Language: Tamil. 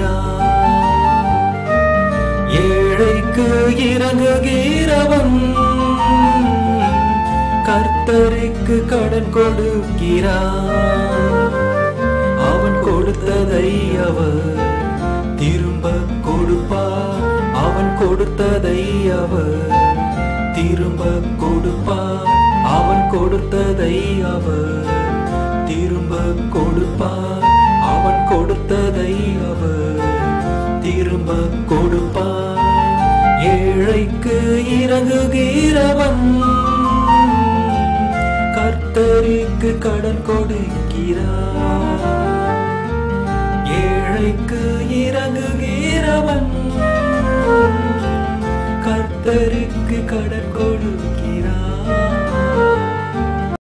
ஏழைக்கு இறங்குகிறவன் கர்த்தருக்கு கடன் கொடுக்கிறான் அவன் கொடுத்ததை அவர் திரும்ப கொடுப்பார் அவன் கொடுத்ததை அவர் திரும்ப கொடுப்பார் அவன் கொடுத்ததை அவர் திரும்ப கொடுப்பார் அவன் கொடுத்ததை அவர் திரும்ப கொடுப்பார் ஏழைக்கு இறங்குகிறவன் கர்த்தருக்கு கடன் கொடுக்கிறார் ஏழைக்கு இறங்குகிறவன் கர்த்தருக்கு கடன்